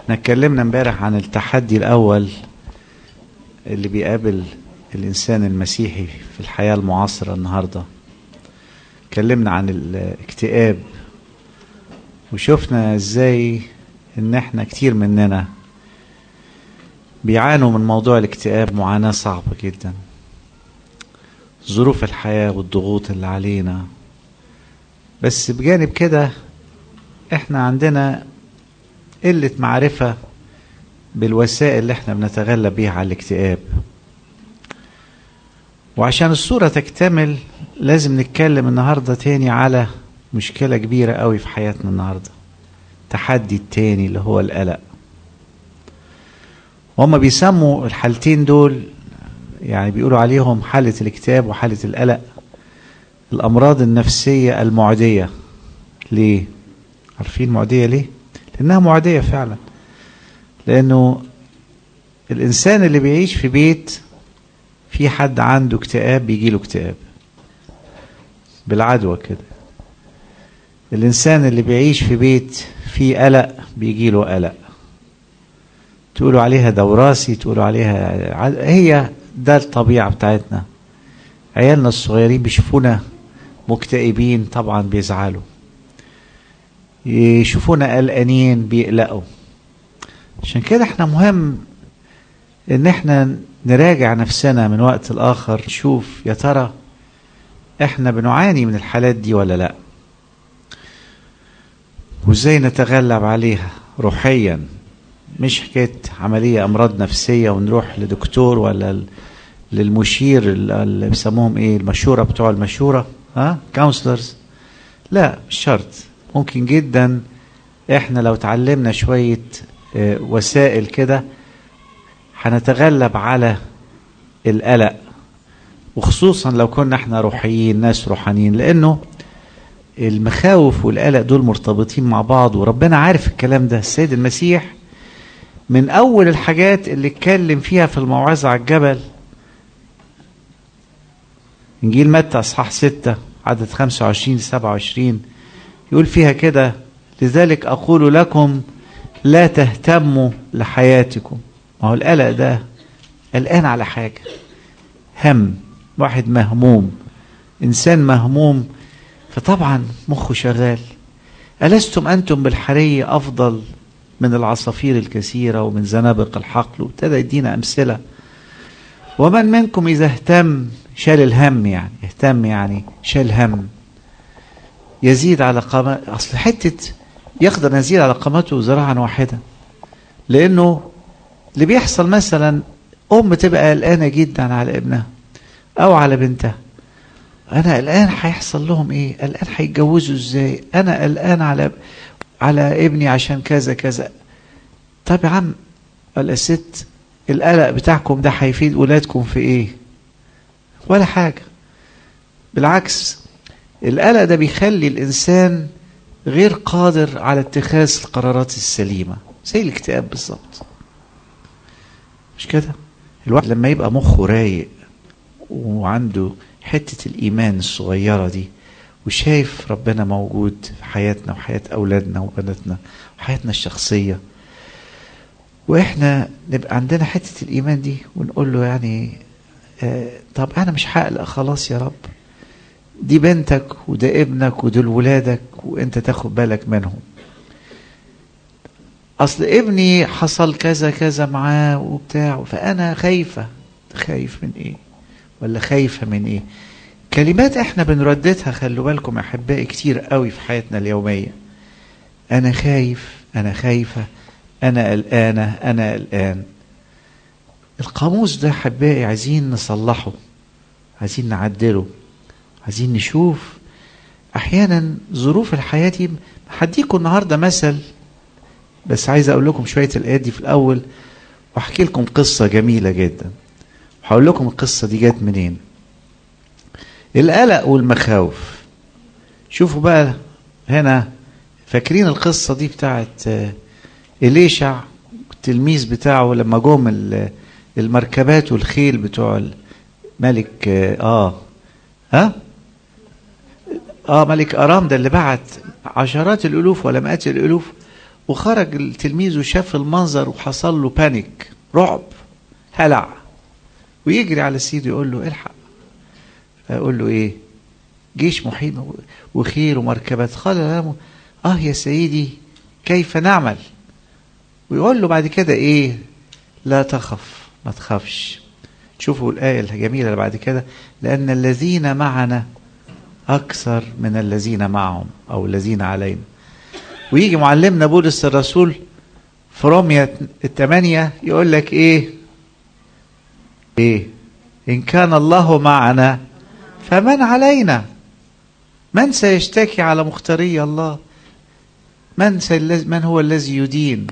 احنا اتكلمنا امبارح عن التحدي الاول اللي بيقابل الانسان المسيحي في الحياه المعاصره النهارده اتكلمنا عن الاكتئاب وشفنا ازاي ان احنا كتير مننا بيعانوا من موضوع الاكتئاب معاناه صعبه جدا ظروف الحياه والضغوط اللي علينا بس بجانب كده احنا عندنا قلة معرفة بالوسائل اللي احنا بنتغلب بيها على الاكتئاب وعشان الصورة تكتمل لازم نتكلم النهاردة تاني على مشكلة كبيرة قوي في حياتنا النهاردة التحدي التاني اللي هو القلق وهم بيسموا الحالتين دول يعني بيقولوا عليهم حالة الاكتئاب وحالة القلق الأمراض النفسية المعدية ليه؟ عارفين معدية ليه؟ لأنها معدية فعلا لأنه الإنسان اللي بيعيش في بيت في حد عنده اكتئاب بيجيله اكتئاب بالعدوى كده الإنسان اللي بيعيش في بيت فيه قلق بيجيله قلق تقولوا عليها ده وراثي تقولوا عليها هي ده الطبيعة بتاعتنا عيالنا الصغيرين بيشوفونا مكتئبين طبعا بيزعلوا يشوفونا قلقانين بيقلقوا عشان كده احنا مهم ان احنا نراجع نفسنا من وقت لاخر نشوف يا ترى احنا بنعاني من الحالات دي ولا لا وازاي نتغلب عليها روحيا مش حكايه عمليه امراض نفسيه ونروح لدكتور ولا للمشير اللي بيسموهم ايه المشوره بتوع المشوره ها كونسلرز لا مش شرط ممكن جدا احنا لو اتعلمنا شويه اه وسائل كده هنتغلب على القلق وخصوصا لو كنا احنا روحيين ناس روحانيين لانه المخاوف والقلق دول مرتبطين مع بعض وربنا عارف الكلام ده السيد المسيح من اول الحاجات اللي اتكلم فيها في الموعظه على الجبل انجيل متى اصحاح 6 عدد 25 ل 27 يقول فيها كده لذلك اقول لكم لا تهتموا لحياتكم ما هو القلق ده قلقان على حاجه هم واحد مهموم انسان مهموم فطبعا مخه شغال ألستم أنتم بالحرية أفضل من العصافير الكثيرة ومن زنابق الحقل وابتدى يدينا أمثلة ومن منكم إذا اهتم شال الهم يعني اهتم يعني شال هم يزيد على قامة أصل حتة يقدر يزيد على قامته ذراعا واحدة لأنه اللي بيحصل مثلا أم تبقى قلقانة جدا على ابنها أو على بنتها أنا قلقان هيحصل لهم إيه؟ قلقان هيتجوزوا إزاي؟ أنا قلقان على على ابني عشان كذا كذا طب يا عم ولا ست القلق بتاعكم ده هيفيد ولادكم في ايه ولا حاجة بالعكس القلق ده بيخلي الإنسان غير قادر على اتخاذ القرارات السليمة زي الاكتئاب بالظبط مش كده الواحد لما يبقى مخه رايق وعنده حتة الإيمان الصغيرة دي وشايف ربنا موجود في حياتنا وحياة أولادنا وبناتنا وحياتنا الشخصية وإحنا نبقى عندنا حتة الإيمان دي ونقول له يعني آه طب أنا مش هقلق خلاص يا رب دي بنتك وده ابنك ودول ولادك وانت تاخد بالك منهم اصل ابني حصل كذا كذا معاه وبتاع فانا خايفه خايف من ايه ولا خايفه من ايه كلمات احنا بنرددها خلوا بالكم يا احبائي كتير قوي في حياتنا اليوميه انا خايف انا خايفه انا قلقانه انا قلقان القاموس ده احبائي عايزين نصلحه عايزين نعدله عايزين نشوف احيانا ظروف الحياه دي هديكم النهارده مثل بس عايز اقول لكم شويه الايات دي في الاول واحكي لكم قصه جميله جدا هقول لكم القصه دي جت منين القلق والمخاوف شوفوا بقى هنا فاكرين القصة دي بتاعت إليشع التلميذ بتاعه لما جم المركبات والخيل بتوع الملك آه ها اه ملك ارام ده اللي بعت عشرات الالوف ولا مئات الالوف وخرج التلميذ وشاف المنظر وحصل له بانيك رعب هلع ويجري على سيده يقول له الحق يقول له ايه جيش محيط وخير ومركبات قال له اه يا سيدي كيف نعمل ويقول له بعد كده ايه لا تخف ما تخافش شوفوا الآية الجميلة اللي بعد كده لأن الذين معنا أكثر من الذين معهم أو الذين علينا ويجي معلمنا بولس الرسول في رومية الثمانية يقول لك إيه إيه إن كان الله معنا فمن علينا من سيشتكي على مختاري الله من, من هو الذي يدين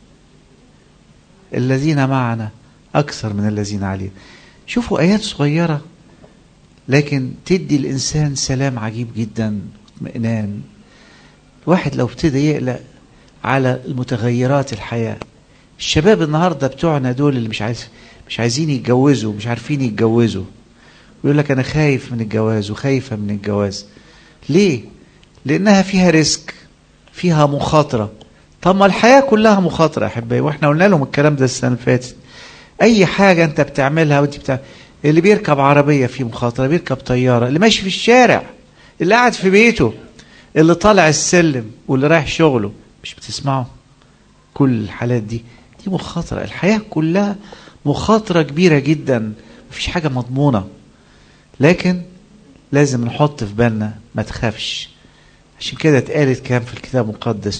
الذين معنا أكثر من الذين علينا شوفوا آيات صغيرة لكن تدي الإنسان سلام عجيب جدا اطمئنان واحد لو ابتدى يقلق على المتغيرات الحياة الشباب النهاردة بتوعنا دول اللي مش عايز مش عايزين يتجوزوا مش عارفين يتجوزوا ويقول لك أنا خايف من الجواز وخايفة من الجواز ليه؟ لأنها فيها ريسك فيها مخاطرة طب ما الحياة كلها مخاطرة يا أحبائي وإحنا قلنا لهم الكلام ده السنة اللي فاتت أي حاجة أنت بتعملها وأنت بتعمل اللي بيركب عربية في مخاطرة بيركب طيارة اللي ماشي في الشارع اللي قاعد في بيته اللي طالع السلم واللي رايح شغله مش بتسمعوا كل الحالات دي دي مخاطرة الحياة كلها مخاطرة كبيرة جدا مفيش حاجة مضمونة لكن لازم نحط في بالنا ما تخافش عشان كده اتقالت كام في الكتاب المقدس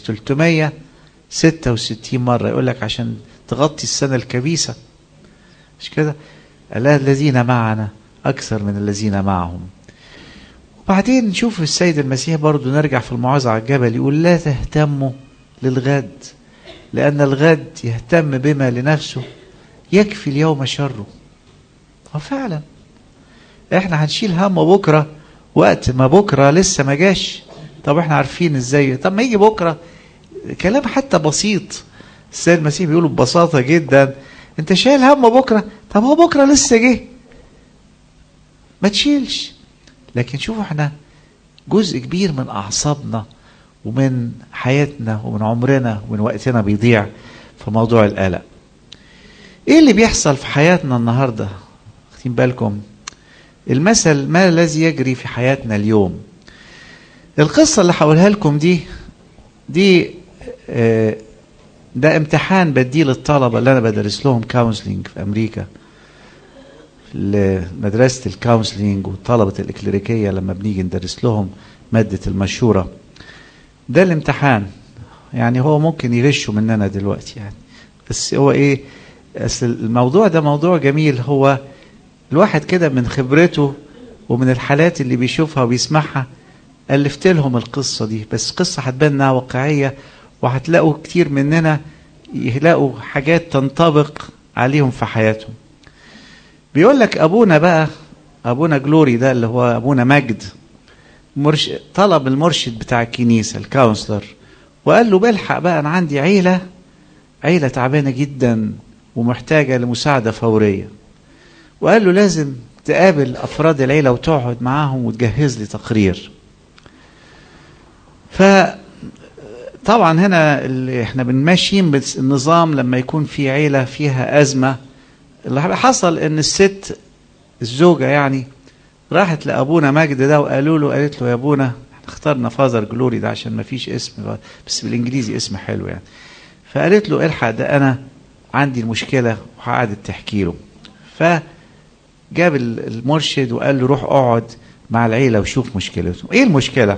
366 مرة يقول لك عشان تغطي السنة الكبيسة مش كده الذين معنا أكثر من الذين معهم وبعدين نشوف السيد المسيح برضو نرجع في الموعظة على الجبل يقول لا تهتموا للغد لأن الغد يهتم بما لنفسه يكفي اليوم شره وفعلا احنا هنشيل هم بكرة وقت ما بكرة لسه ما جاش طب احنا عارفين ازاي طب ما يجي بكرة كلام حتى بسيط السيد المسيح بيقوله ببساطة جدا انت شايل هم بكرة طب هو بكرة لسه جه ما تشيلش لكن شوفوا احنا جزء كبير من اعصابنا ومن حياتنا ومن عمرنا ومن وقتنا بيضيع في موضوع القلق ايه اللي بيحصل في حياتنا النهارده واخدين بالكم المثل ما الذي يجري في حياتنا اليوم القصه اللي هقولها لكم دي دي آه ده امتحان بديه للطلبه اللي انا بدرس لهم كونسلنج في امريكا لمدرسه الكونسلنج وطلبه الاكليريكيه لما بنيجي ندرس لهم ماده المشوره ده الامتحان يعني هو ممكن يغشوا مننا دلوقتي يعني بس هو ايه اصل الموضوع ده موضوع جميل هو الواحد كده من خبرته ومن الحالات اللي بيشوفها وبيسمعها ألفت لهم القصة دي بس قصة هتبان انها واقعية وهتلاقوا كتير مننا يلاقوا حاجات تنطبق عليهم في حياتهم بيقول لك ابونا بقى ابونا جلوري ده اللي هو ابونا مجد مرش... طلب المرشد بتاع الكنيسة الكونسلر وقال له بلحق بقى انا عندي عيلة عيلة تعبانة جدا ومحتاجة لمساعدة فورية وقال له لازم تقابل أفراد العيلة وتقعد معاهم وتجهز لي تقرير فطبعا هنا اللي احنا بنماشيين بالنظام لما يكون في عيلة فيها أزمة اللي حصل ان الست الزوجة يعني راحت لأبونا مجد ده وقالوا له قالت له يا أبونا احنا اخترنا فازر جلوري ده عشان ما فيش اسم بس بالإنجليزي اسم حلو يعني فقالت له الحق ده أنا عندي المشكلة وقعدت تحكي له فجاب المرشد وقال له روح اقعد مع العيلة وشوف مشكلتهم ايه المشكلة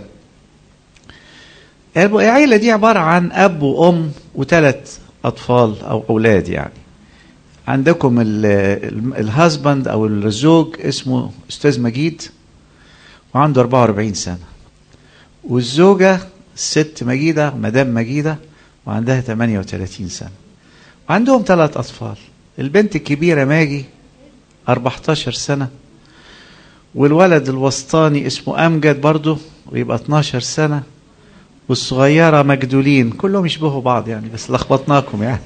العيلة دي عبارة عن أب وأم وثلاث أطفال أو أولاد يعني عندكم الهازبند أو الزوج اسمه أستاذ مجيد وعنده 44 سنة والزوجة الست مجيدة مدام مجيدة وعندها 38 سنة وعندهم ثلاث أطفال البنت الكبيرة ماجي 14 سنة والولد الوسطاني اسمه أمجد برضه ويبقى 12 سنة والصغيرة مجدولين كلهم يشبهوا بعض يعني بس لخبطناكم يعني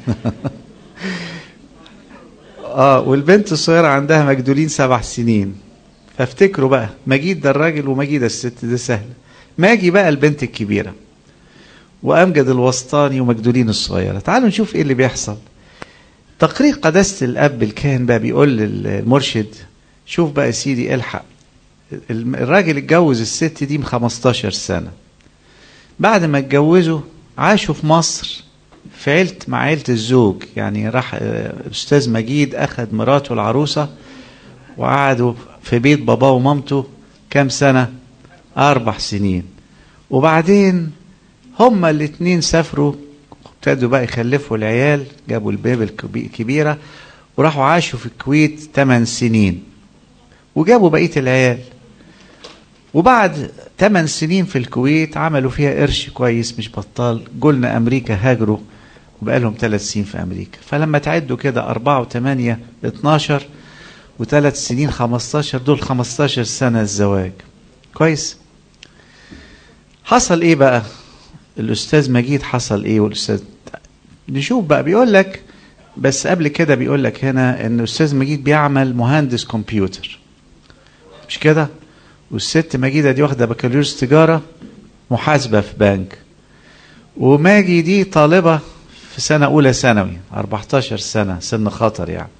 اه والبنت الصغيرة عندها مجدولين سبع سنين فافتكروا بقى مجيد ده الراجل ومجيد الست ده سهل ماجي بقى البنت الكبيرة وأمجد الوسطاني ومجدولين الصغيرة تعالوا نشوف إيه اللي بيحصل تقرير قداسة الأب الكاهن بقى بيقول للمرشد شوف بقى يا سيدي الحق الراجل اتجوز الست دي من 15 سنة بعد ما اتجوزوا عاشوا في مصر في عيلة مع عيلة الزوج يعني راح الأستاذ مجيد أخذ مراته العروسة وقعدوا في بيت باباه ومامته كام سنة أربع سنين وبعدين هما الاتنين سافروا ابتدوا بقى يخلفوا العيال جابوا البيبي الكبيرة وراحوا عاشوا في الكويت 8 سنين وجابوا بقية العيال وبعد 8 سنين في الكويت عملوا فيها قرش كويس مش بطال قلنا أمريكا هاجروا وبقى لهم 3 سنين في أمريكا فلما تعدوا كده 4 و8 12 وثلاث سنين 15 دول 15 سنة الزواج كويس حصل ايه بقى الاستاذ مجيد حصل ايه والاستاذ نشوف بقى بيقول لك بس قبل كده بيقول لك هنا ان الاستاذ مجيد بيعمل مهندس كمبيوتر مش كده والست مجيدة دي واخدة بكالوريوس تجارة محاسبة في بنك وماجي دي طالبة في سنة أولى ثانوي 14 سنة سن خطر يعني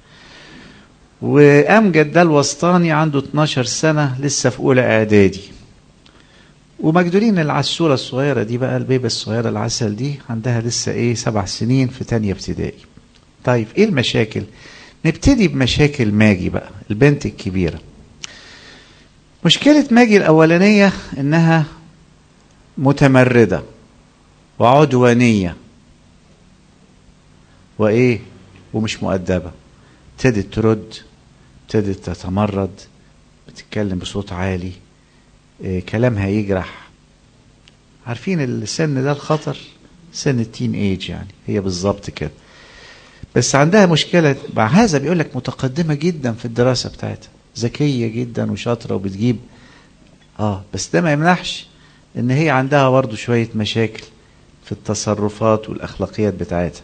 وأمجد ده الوسطاني عنده 12 سنة لسه في أولى إعدادي ومجدولين العسولة الصغيرة دي بقى البيبة الصغيرة العسل دي عندها لسه إيه سبع سنين في تانية ابتدائي طيب إيه المشاكل نبتدي بمشاكل ماجي بقى البنت الكبيرة مشكلة ماجي الأولانية إنها متمردة وعدوانية وإيه ومش مؤدبة ابتدت ترد ابتدت تتمرد بتتكلم بصوت عالي إيه كلامها يجرح عارفين السن ده الخطر سن التين ايج يعني هي بالظبط كده بس عندها مشكلة مع هذا بيقول لك متقدمة جدا في الدراسة بتاعتها ذكية جدا وشاطرة وبتجيب اه بس ده ما يمنحش ان هي عندها برضه شوية مشاكل في التصرفات والاخلاقيات بتاعتها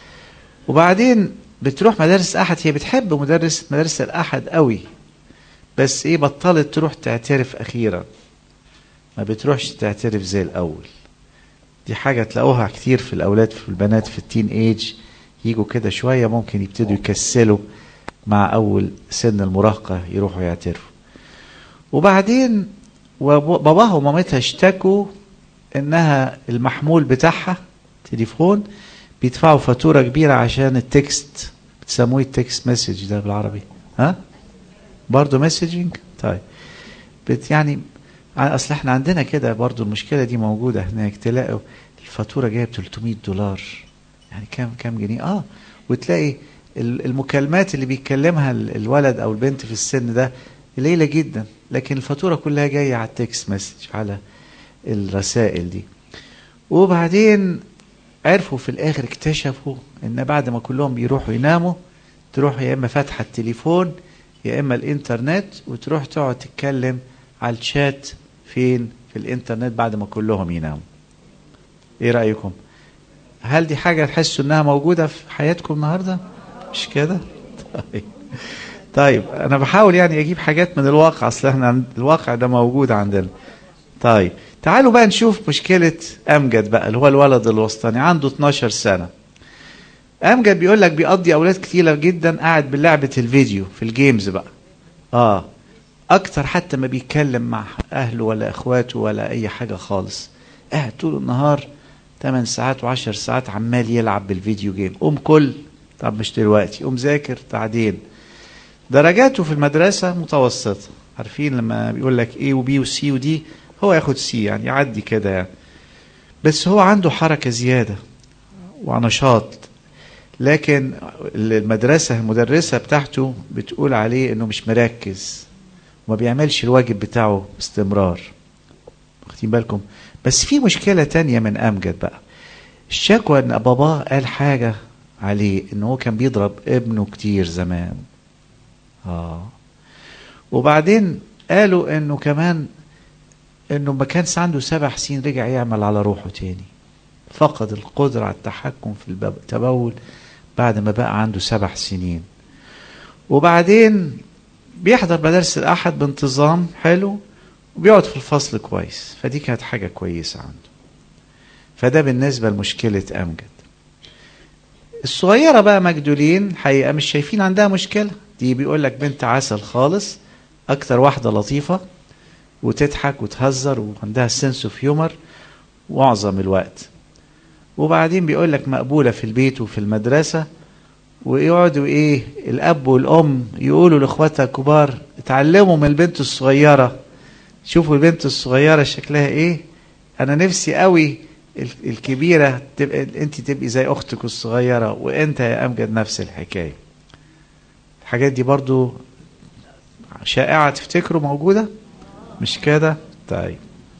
وبعدين بتروح مدارس احد هي بتحب مدرس مدارس الاحد قوي بس ايه بطلت تروح تعترف اخيرا ما بتروحش تعترف زي الاول دي حاجة تلاقوها كتير في الاولاد في البنات في التين ايج يجوا كده شوية ممكن يبتدوا يكسلوا مع اول سن المراهقة يروحوا يعترفوا وبعدين باباها ومامتها اشتكوا انها المحمول بتاعها تليفون بيدفعوا فاتورة كبيرة عشان التكست بتسموه التكست مسج ده بالعربي ها برضه مسجنج طيب بت يعني اصل احنا عندنا كده برضه المشكله دي موجوده هناك تلاقوا الفاتوره جايه ب 300 دولار يعني كام كام جنيه اه وتلاقي المكالمات اللي بيتكلمها الولد او البنت في السن ده قليله جدا لكن الفاتوره كلها جايه على التكست مسج على الرسائل دي وبعدين عرفوا في الاخر اكتشفوا ان بعد ما كلهم بيروحوا يناموا تروح يا اما فاتحه التليفون يا اما الانترنت وتروح تقعد تتكلم على الشات فين في الانترنت بعد ما كلهم يناموا ايه رايكم هل دي حاجه تحسوا انها موجوده في حياتكم النهارده مش كده طيب طيب انا بحاول يعني اجيب حاجات من الواقع اصل احنا الواقع ده موجود عندنا طيب تعالوا بقى نشوف مشكلة أمجد بقى اللي هو الولد الوسطاني عنده 12 سنة أمجد بيقول لك بيقضي أولاد كتيرة جدا قاعد بلعبة الفيديو في الجيمز بقى آه أكتر حتى ما بيتكلم مع أهله ولا إخواته ولا أي حاجة خالص قاعد طول النهار 8 ساعات و10 ساعات عمال يلعب بالفيديو جيم قوم كل طب مش دلوقتي قوم ذاكر بعدين درجاته في المدرسة متوسطة عارفين لما بيقول لك A وبي وسي ودي هو ياخد سي يعني يعدي كده يعني بس هو عنده حركة زيادة ونشاط لكن المدرسة المدرسة بتاعته بتقول عليه انه مش مركز وما بيعملش الواجب بتاعه باستمرار واخدين بالكم بس في مشكلة تانية من أمجد بقى الشكوى ان باباه قال حاجة عليه ان هو كان بيضرب ابنه كتير زمان اه وبعدين قالوا انه كمان انه ما كانش عنده سبع سنين رجع يعمل على روحه تاني فقد القدرة على التحكم في التبول بعد ما بقى عنده سبع سنين وبعدين بيحضر مدارس الأحد بانتظام حلو وبيقعد في الفصل كويس فدي كانت حاجة كويسة عنده فده بالنسبة لمشكلة أمجد الصغيرة بقى مجدولين حقيقة مش شايفين عندها مشكلة دي بيقول لك بنت عسل خالص أكتر واحدة لطيفة وتضحك وتهزر وعندها سنس اوف هيومر معظم الوقت وبعدين بيقول لك مقبولة في البيت وفي المدرسة ويقعدوا ايه الاب والام يقولوا لاخواتها الكبار اتعلموا من البنت الصغيرة شوفوا البنت الصغيرة شكلها ايه انا نفسي قوي الكبيرة تبقى انت تبقي زي اختك الصغيرة وانت يا امجد نفس الحكاية الحاجات دي برضو شائعة تفتكروا موجودة مش كده طيب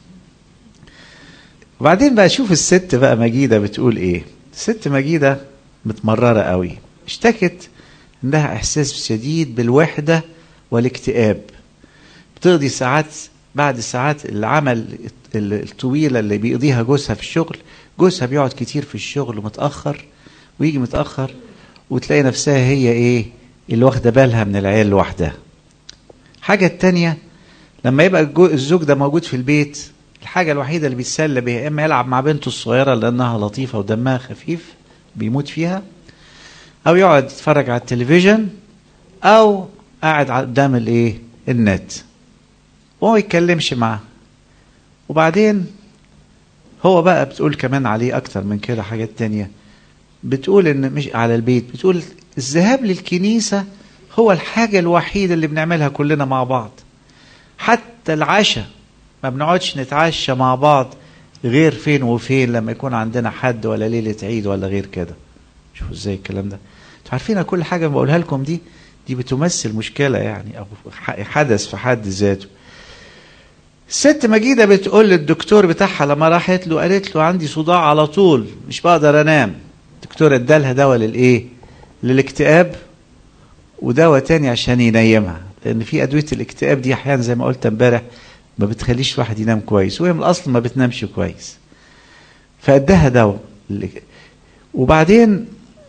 وبعدين بقى شوف الست بقى مجيدة بتقول ايه الست مجيدة متمررة قوي اشتكت عندها احساس شديد بالوحدة والاكتئاب بتقضي ساعات بعد ساعات العمل الطويلة اللي بيقضيها جوزها في الشغل جوزها بيقعد كتير في الشغل متأخر ويجي متأخر وتلاقي نفسها هي ايه اللي واخدة بالها من العيال لوحدها حاجة التانية لما يبقى الزوج ده موجود في البيت الحاجة الوحيدة اللي بيتسلى بيها إما يلعب مع بنته الصغيرة لأنها لطيفة ودمها خفيف بيموت فيها أو يقعد يتفرج على التلفزيون أو قاعد قدام الإيه النت وهو يتكلمش معاه وبعدين هو بقى بتقول كمان عليه أكتر من كده حاجات تانية بتقول إن مش على البيت بتقول الذهاب للكنيسة هو الحاجة الوحيدة اللي بنعملها كلنا مع بعض حتى العشاء ما بنقعدش نتعشى مع بعض غير فين وفين لما يكون عندنا حد ولا ليلة عيد ولا غير كده شوفوا ازاي الكلام ده انتوا عارفين كل حاجة بقولها لكم دي دي بتمثل مشكلة يعني أو حدث في حد ذاته الست مجيدة بتقول للدكتور بتاعها لما راحت له قالت له عندي صداع على طول مش بقدر انام الدكتور ادالها دواء للايه للاكتئاب ودواء تاني عشان ينيمها لان في ادويه الاكتئاب دي احيانا زي ما قلت امبارح ما بتخليش الواحد ينام كويس وهي من الاصل ما بتنامش كويس فاداها دواء وبعدين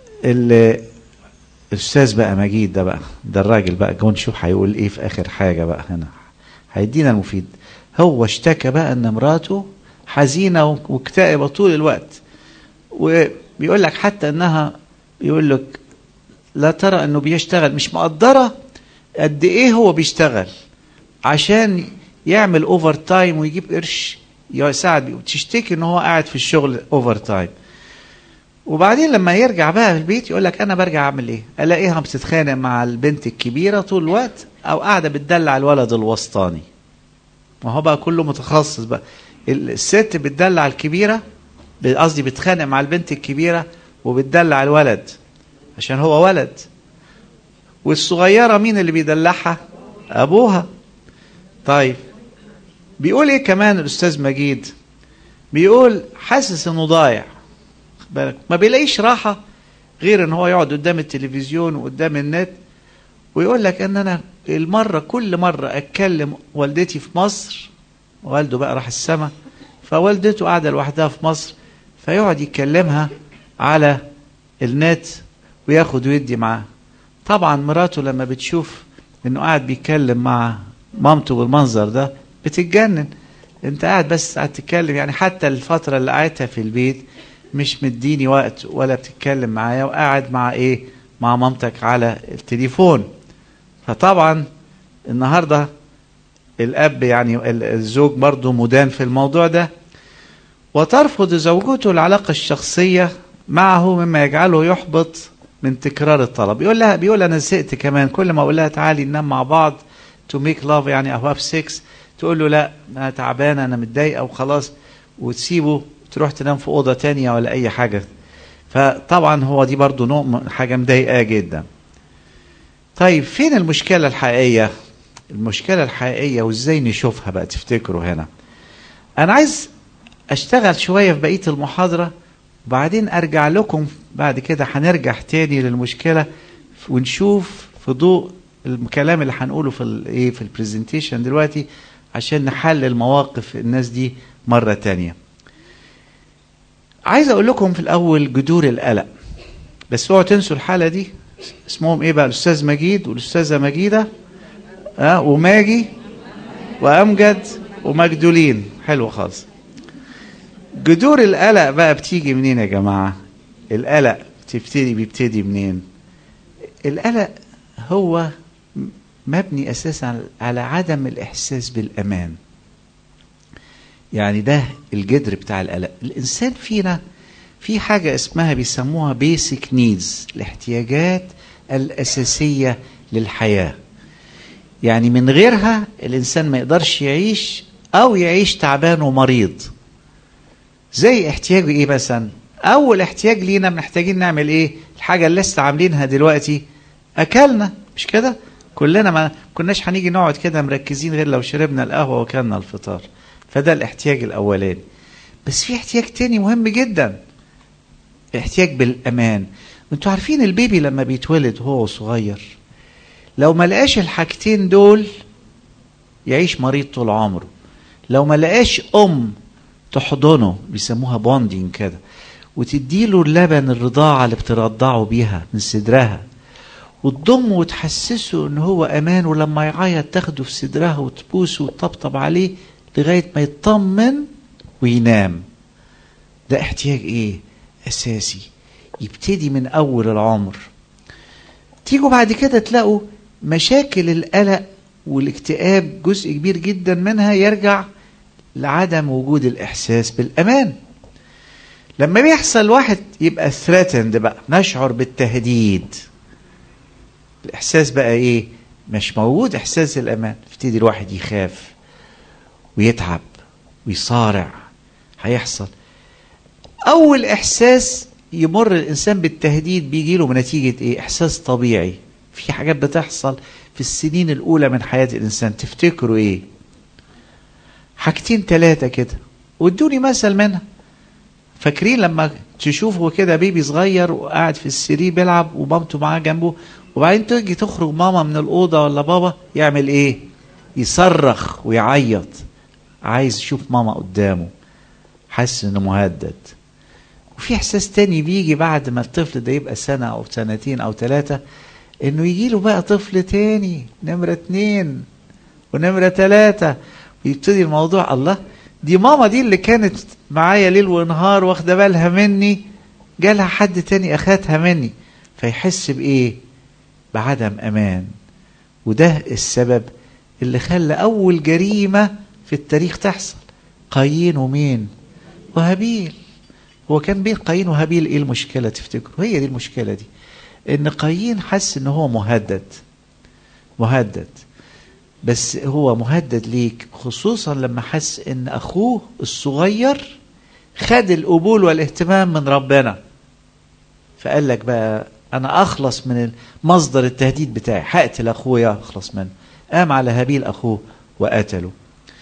الاستاذ بقى مجيد ده بقى ده الراجل بقى جون شوف هيقول ايه في اخر حاجه بقى هنا هيدينا المفيد هو اشتكى بقى ان مراته حزينه ومكتئبه طول الوقت وبيقول لك حتى انها يقول لك لا ترى انه بيشتغل مش مقدره قد ايه هو بيشتغل عشان يعمل اوفر تايم ويجيب قرش يساعد تشتكي ان هو قاعد في الشغل اوفر تايم وبعدين لما يرجع بقى في البيت يقول لك انا برجع اعمل ايه الاقيها بتتخانق مع البنت الكبيره طول الوقت او قاعده بتدلع الولد الوسطاني ما هو بقى كله متخصص بقى الست بتدلع الكبيره قصدي بتخانق مع البنت الكبيره وبتدلع الولد عشان هو ولد والصغيره مين اللي بيدلعها ابوها طيب بيقول ايه كمان الاستاذ مجيد بيقول حاسس انه ضايع بالك ما بيلاقيش راحه غير ان هو يقعد قدام التلفزيون وقدام النت ويقول لك ان انا المره كل مره اتكلم والدتي في مصر والده بقى راح السما فوالدته قاعده لوحدها في مصر فيقعد يكلمها على النت وياخد ويدي معاه طبعا مراته لما بتشوف انه قاعد بيتكلم مع مامته بالمنظر ده بتتجنن انت قاعد بس قاعد تتكلم يعني حتى الفترة اللي قعدتها في البيت مش مديني وقت ولا بتتكلم معايا وقاعد مع ايه مع مامتك على التليفون فطبعا النهاردة الاب يعني الزوج برضه مدان في الموضوع ده وترفض زوجته العلاقة الشخصية معه مما يجعله يحبط من تكرار الطلب يقول لها بيقول انا زهقت كمان كل ما اقول لها تعالي ننام مع بعض تو ميك لاف يعني او هاف سكس تقول له لا انا تعبانه انا متضايقه وخلاص وتسيبه تروح تنام في اوضه تانية ولا اي حاجه فطبعا هو دي برضو نوع من حاجه مضايقاه جدا طيب فين المشكله الحقيقيه المشكله الحقيقيه وازاي نشوفها بقى تفتكروا هنا انا عايز اشتغل شويه في بقيه المحاضره وبعدين ارجع لكم بعد كده هنرجع تاني للمشكله ونشوف في ضوء الكلام اللي هنقوله في الايه في البرزنتيشن دلوقتي عشان نحلل مواقف الناس دي مره تانية عايز اقول لكم في الاول جذور القلق بس اوعوا تنسوا الحاله دي اسمهم ايه بقى الاستاذ مجيد والاستاذه مجيده اه وماجي وامجد ومجدولين حلو خالص جذور القلق بقى بتيجي منين يا جماعة القلق تبتدي بيبتدي منين القلق هو مبني اساسا على عدم الاحساس بالامان يعني ده الجدر بتاع القلق الانسان فينا في حاجة اسمها بيسموها بيسك نيدز الاحتياجات الأساسية للحياة يعني من غيرها الإنسان ما يقدرش يعيش أو يعيش تعبان ومريض زي احتياجه إيه مثلا أول احتياج لينا محتاجين نعمل إيه الحاجة اللي لسه عاملينها دلوقتي أكلنا مش كده كلنا ما كناش هنيجي نقعد كده مركزين غير لو شربنا القهوة وكلنا الفطار فده الاحتياج الأولاني بس في احتياج تاني مهم جدا احتياج بالامان انتوا عارفين البيبي لما بيتولد وهو صغير لو ما لقاش الحاجتين دول يعيش مريض طول عمره لو ما لقاش ام تحضنه بيسموها بوندينج كده وتديله اللبن الرضاعة اللي بترضعه بيها من صدرها وتضمه وتحسسه ان هو امان ولما يعيط تاخده في صدرها وتبوسه وتطبطب عليه لغاية ما يطمن وينام ده احتياج ايه اساسي يبتدي من اول العمر تيجوا بعد كده تلاقوا مشاكل القلق والاكتئاب جزء كبير جدا منها يرجع لعدم وجود الاحساس بالامان لما بيحصل واحد يبقى ثريتند بقى نشعر بالتهديد الاحساس بقى ايه مش موجود احساس الامان يبتدي الواحد يخاف ويتعب ويصارع هيحصل اول احساس يمر الانسان بالتهديد بيجي له نتيجه ايه احساس طبيعي في حاجات بتحصل في السنين الاولى من حياه الانسان تفتكروا ايه حاجتين ثلاثه كده وادوني مثل منها فاكرين لما تشوفوا كده بيبي صغير وقاعد في السرير بيلعب ومامته معاه جنبه وبعدين تيجي تخرج ماما من الاوضه ولا بابا يعمل ايه يصرخ ويعيط عايز يشوف ماما قدامه حاسس انه مهدد وفي احساس تاني بيجي بعد ما الطفل ده يبقى سنة او سنتين او ثلاثة انه يجي له بقى طفل تاني نمرة اتنين ونمرة ثلاثة ويبتدي الموضوع الله دي ماما دي اللي كانت معايا ليل ونهار واخدة بالها مني جالها حد تاني اخدها مني فيحس بايه بعدم امان وده السبب اللي خلى اول جريمة في التاريخ تحصل قايين ومين وهابيل هو كان بين قايين وهابيل ايه المشكلة تفتكروا هي دي المشكلة دي ان قايين حس ان هو مهدد مهدد بس هو مهدد ليك خصوصا لما حس ان اخوه الصغير خد القبول والاهتمام من ربنا فقال لك بقى انا اخلص من مصدر التهديد بتاعي هقتل اخويا اخلص منه قام على هابيل اخوه وقتله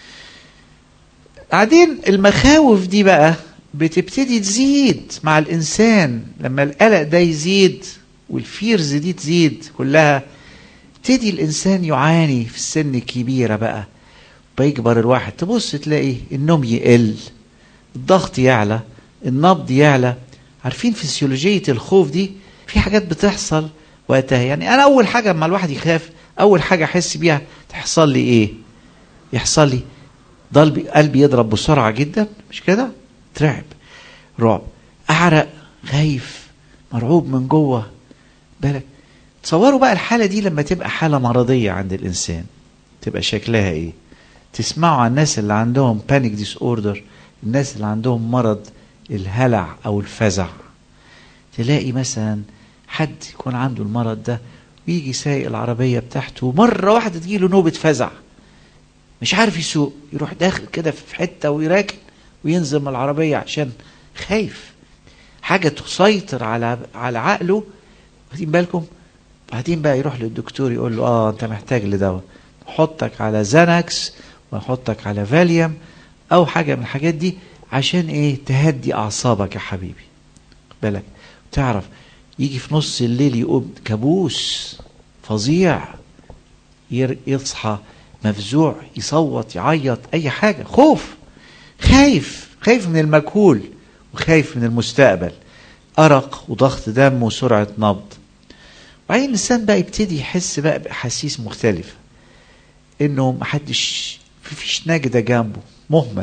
بعدين المخاوف دي بقى بتبتدي تزيد مع الانسان لما القلق ده يزيد والفيرز دي تزيد كلها يبتدي الانسان يعاني في السن الكبيره بقى بيكبر الواحد تبص تلاقي النوم يقل الضغط يعلى النبض يعلى عارفين فسيولوجيه الخوف دي في حاجات بتحصل وقتها يعني انا اول حاجه اما الواحد يخاف اول حاجه احس بيها تحصل لي ايه يحصل لي ضلبي قلبي يضرب بسرعه جدا مش كده ترعب رعب اعرق خايف مرعوب من جوه بالك تصوروا بقى الحاله دي لما تبقى حاله مرضيه عند الانسان تبقى شكلها ايه تسمعوا عن الناس اللي عندهم بانيك ديس اوردر الناس اللي عندهم مرض الهلع او الفزع تلاقي مثلا حد يكون عنده المرض ده ويجي سايق العربية بتاعته ومرة واحدة تجيله نوبة فزع مش عارف يسوق يروح داخل كده في حتة ويراكن وينزل من العربية عشان خايف حاجة تسيطر على على عقله واخدين بالكم بعدين بقى يروح للدكتور يقول له اه انت محتاج لدواء نحطك على زانكس ونحطك على فاليوم او حاجة من الحاجات دي عشان ايه تهدي اعصابك يا حبيبي بالك تعرف يجي في نص الليل يقوم كابوس فظيع يصحى مفزوع يصوت يعيط اي حاجه خوف خايف خايف من المجهول وخايف من المستقبل ارق وضغط دم وسرعه نبض وبعدين الانسان بقى يبتدي يحس بقى باحاسيس مختلفه انه محدش مفيش نجده جنبه مهمل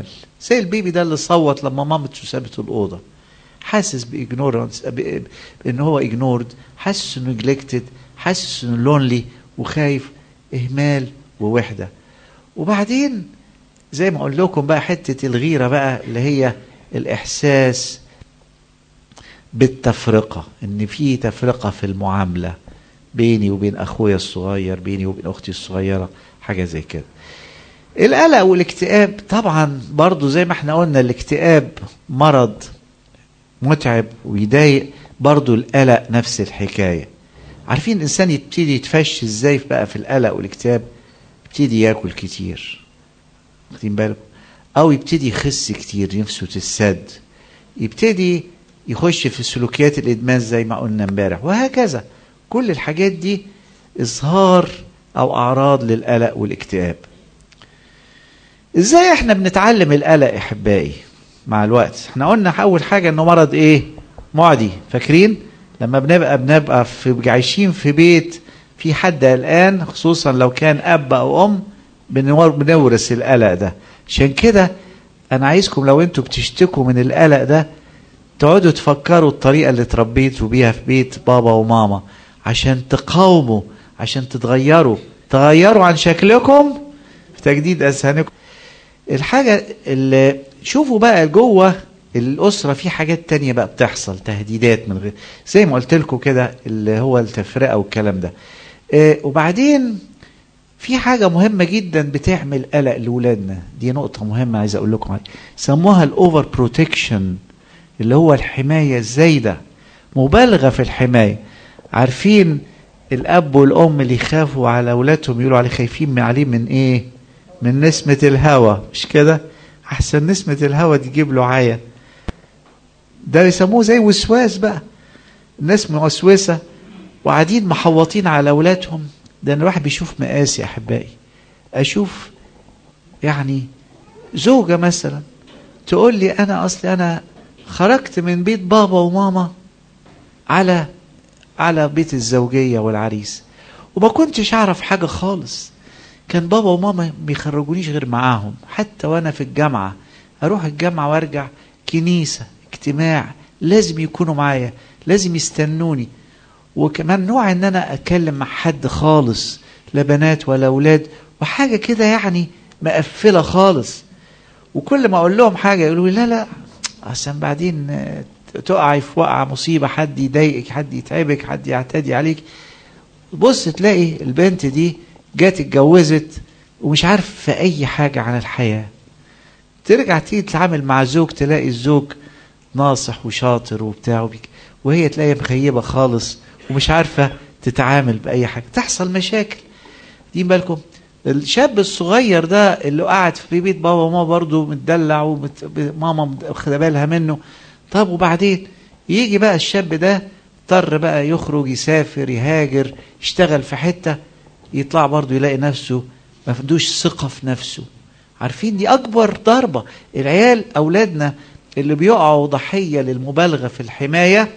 زي البيبي ده اللي صوت لما مامته سابت الاوضه حاسس باجنورنس ان هو اجنورد حاسس انه نجلكتد حاسس انه لونلي وخايف اهمال ووحده وبعدين زي ما اقول لكم بقى حته الغيره بقى اللي هي الاحساس بالتفرقه ان في تفرقه في المعامله بيني وبين اخويا الصغير بيني وبين اختي الصغيره حاجه زي كده القلق والاكتئاب طبعا برضو زي ما احنا قلنا الاكتئاب مرض متعب ويضايق برضو القلق نفس الحكايه عارفين الانسان يبتدي يتفش ازاي بقى في القلق والاكتئاب يبتدي ياكل كتير واخدين بالكم او يبتدي يخس كتير نفسه تسد يبتدي يخش في سلوكيات الادمان زي ما قلنا امبارح وهكذا كل الحاجات دي اظهار او اعراض للقلق والاكتئاب ازاي احنا بنتعلم القلق يا احبائي مع الوقت احنا قلنا اول حاجه انه مرض ايه معدي فاكرين لما بنبقى بنبقى في عايشين في بيت في حد قلقان خصوصا لو كان اب او ام بنورث القلق ده عشان كده انا عايزكم لو انتوا بتشتكوا من القلق ده تقعدوا تفكروا الطريقه اللي اتربيتوا بيها في بيت بابا وماما عشان تقاوموا عشان تتغيروا تغيروا عن شكلكم في تجديد اذهانكم الحاجه اللي شوفوا بقى جوه الاسره في حاجات تانية بقى بتحصل تهديدات من غير زي ما قلت لكم كده اللي هو التفرقه والكلام ده آه وبعدين في حاجة مهمة جدا بتعمل قلق لولادنا دي نقطة مهمة عايز أقول لكم عليها سموها الأوفر بروتكشن اللي هو الحماية الزايدة مبالغة في الحماية عارفين الأب والأم اللي يخافوا على أولادهم يقولوا عليه خايفين من عليه من إيه؟ من نسمة الهوى مش كده؟ أحسن نسمة الهوى دي تجيب له عيا ده يسموه زي وسواس بقى الناس موسوسة وقاعدين محوطين على أولادهم ده أنا الواحد بيشوف مقاسي يا أحبائي أشوف يعني زوجة مثلا تقول لي أنا أصلي أنا خرجت من بيت بابا وماما على على بيت الزوجية والعريس وما كنتش أعرف حاجة خالص كان بابا وماما ما بيخرجونيش غير معاهم حتى وأنا في الجامعة أروح الجامعة وأرجع كنيسة اجتماع لازم يكونوا معايا لازم يستنوني وكمان نوع ان انا اتكلم مع حد خالص لا بنات ولا اولاد وحاجه كده يعني مقفله خالص وكل ما اقول لهم حاجه يقولوا لي لا لا عشان بعدين تقعي في وقعه مصيبه حد يضايقك حد يتعبك حد يعتدي عليك بص تلاقي البنت دي جت اتجوزت ومش عارف في اي حاجه عن الحياه ترجع تيجي تتعامل مع زوج تلاقي الزوج ناصح وشاطر وبتاع وهي تلاقيها مخيبه خالص ومش عارفه تتعامل باي حاجه تحصل مشاكل دي بالكم الشاب الصغير ده اللي قاعد في بيت بابا وماما برضه متدلع وماما واخده بالها منه طب وبعدين يجي بقى الشاب ده اضطر بقى يخرج يسافر يهاجر يشتغل في حته يطلع برضه يلاقي نفسه ما عندوش ثقه في نفسه عارفين دي اكبر ضربه العيال اولادنا اللي بيقعوا ضحيه للمبالغه في الحمايه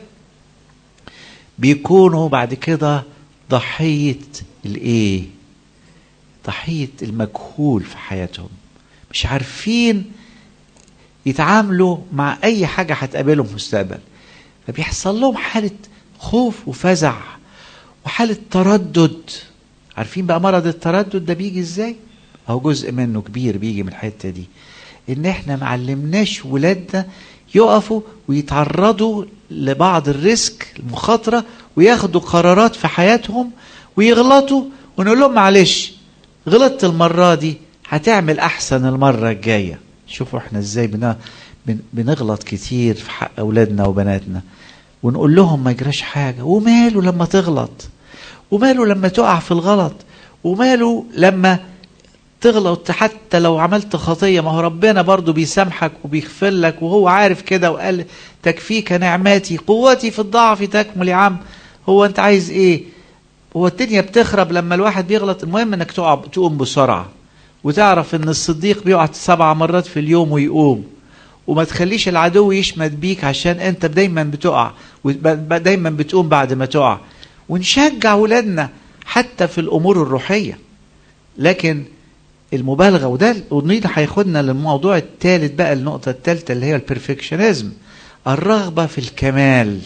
بيكونوا بعد كده ضحيه الايه ضحيه المجهول في حياتهم مش عارفين يتعاملوا مع اي حاجه هتقابلهم في المستقبل فبيحصل لهم حاله خوف وفزع وحاله تردد عارفين بقى مرض التردد ده بيجي ازاي اهو جزء منه كبير بيجي من الحته دي ان احنا معلمناش ولادنا يقفوا ويتعرضوا لبعض الريسك المخاطرة وياخدوا قرارات في حياتهم ويغلطوا ونقول لهم معلش غلطت المرة دي هتعمل أحسن المرة الجاية شوفوا احنا ازاي بن... بن... بنغلط كتير في حق أولادنا وبناتنا ونقول لهم ما يجراش حاجة وماله لما تغلط وماله لما تقع في الغلط وماله لما تغلط حتى لو عملت خطية ما هو ربنا برضو بيسامحك وبيغفر لك وهو عارف كده وقال تكفيك نعماتي قوتي في الضعف تكمل يا عم هو انت عايز ايه هو الدنيا بتخرب لما الواحد بيغلط المهم انك تقع تقوم بسرعة وتعرف ان الصديق بيقع سبع مرات في اليوم ويقوم وما تخليش العدو يشمت بيك عشان انت دايما بتقع ودايما بتقوم بعد ما تقع ونشجع ولادنا حتى في الامور الروحيه لكن المبالغه وده ودي هياخدنا للموضوع الثالث بقى النقطه الثالثه اللي هي البرفكشنزم الرغبه في الكمال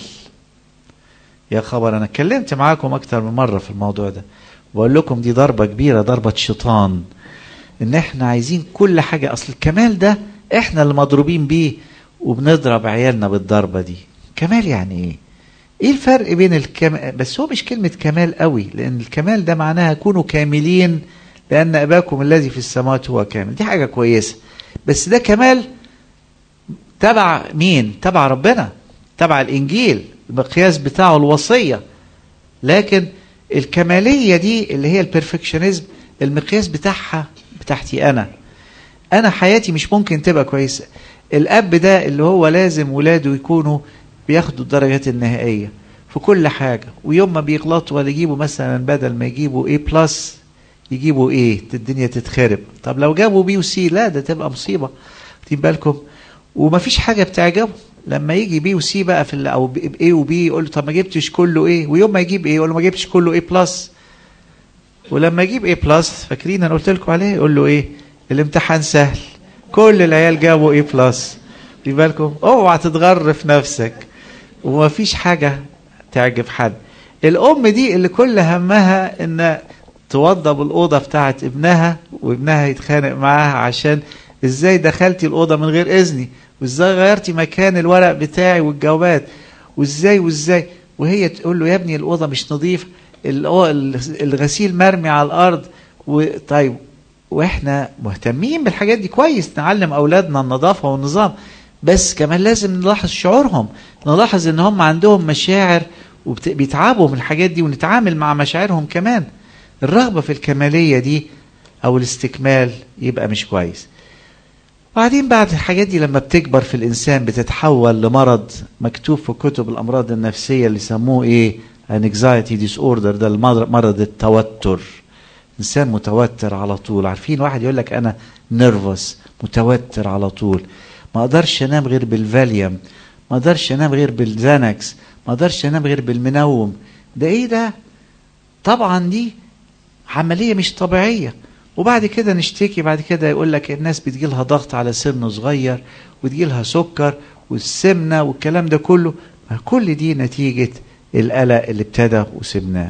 يا خبر انا اتكلمت معاكم اكتر من مره في الموضوع ده بقول لكم دي ضربه كبيره ضربه شيطان ان احنا عايزين كل حاجه اصل الكمال ده احنا اللي مضروبين بيه وبنضرب عيالنا بالضربه دي كمال يعني ايه ايه الفرق بين الكمال بس هو مش كلمه كمال قوي لان الكمال ده معناها كونوا كاملين لان اباكم الذي في السماوات هو كامل دي حاجه كويسه بس ده كمال تبع مين تبع ربنا تبع الانجيل المقياس بتاعه الوصيه لكن الكماليه دي اللي هي البرفكشنزم المقياس بتاعها بتاعتي انا انا حياتي مش ممكن تبقى كويسه الاب ده اللي هو لازم ولاده يكونوا بياخدوا الدرجات النهائيه في كل حاجه ويوم ما بيغلطوا ولا يجيبوا مثلا بدل ما يجيبوا A بلس يجيبوا ايه الدنيا تتخرب طب لو جابوا بي وسي لا ده تبقى مصيبه واخدين بالكم ومفيش حاجه بتعجبه لما يجي بي وسي بقى في ال- او ايه وبي يقول له طب ما جبتش كله ايه ويوم ما يجيب ايه يقول له ما جبتش كله ايه بلس ولما يجيب ايه بلس فاكرين انا قلت لكم عليه يقول له ايه الامتحان سهل كل العيال جابوا ايه بلس خدي بالكم اوعى تتغر في نفسك ومفيش حاجه تعجب حد الام دي اللي كل همها ان توضب الاوضه بتاعت ابنها وابنها يتخانق معاها عشان ازاي دخلتي الاوضه من غير اذني وازاي غيرتي مكان الورق بتاعي والجوابات وازاي وازاي وهي تقول له يا ابني الاوضه مش نظيفه الأو- الغسيل مرمي على الارض وطيب واحنا مهتمين بالحاجات دي كويس نعلم اولادنا النظافه والنظام بس كمان لازم نلاحظ شعورهم نلاحظ ان هم عندهم مشاعر وبيتعبوا من الحاجات دي ونتعامل مع مشاعرهم كمان الرغبه في الكماليه دي او الاستكمال يبقى مش كويس بعدين بعد الحاجات دي لما بتكبر في الانسان بتتحول لمرض مكتوب في كتب الامراض النفسيه اللي يسموه ايه anxiety disorder ده المرض مرض التوتر انسان متوتر على طول عارفين واحد يقول لك انا نيرفس متوتر على طول ما اقدرش انام غير بالفاليوم ما اقدرش انام غير بالزانكس ما اقدرش انام غير بالمنوم ده ايه ده طبعا دي عمليه مش طبيعيه وبعد كده نشتكي بعد كده يقول لك الناس بتجيلها ضغط على سن صغير وتجيلها سكر والسمنه والكلام ده كله ما كل دي نتيجه القلق اللي ابتدى وسبناه